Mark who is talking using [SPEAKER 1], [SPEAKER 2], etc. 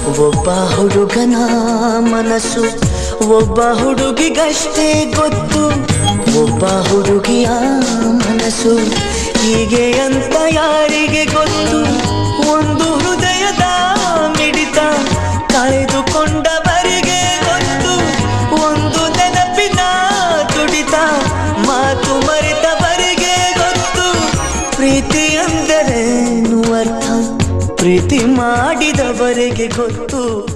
[SPEAKER 1] ಒಬ್ಬ ಹುಡುಗನ ಮನಸ್ಸು ಒಬ್ಬ ಹುಡುಗಿಗಷ್ಟೇ ಗೊತ್ತು ಒಬ್ಬ ಹುಡುಗಿಯ ಮನಸ್ಸು ಹೀಗೆ ಅಂತ ಯಾರಿಗೆ ಗೊತ್ತು ಒಂದು ಹೃದಯದ ಮಿಡಿತ ಕಳೆದುಕೊಂಡವರಿಗೆ ಗೊತ್ತು ಒಂದು ನೆನಪಿನ ತುಡಿತ ಮಾತು ಮರೆತವರಿಗೆ ಗೊತ್ತು ಪ್ರೀತಿ ಎಂದರೇನು ಅರ್ಥ ಪ್ರೀತಿ ಮಾಡಿದವರಿಗೆ ಗೊತ್ತು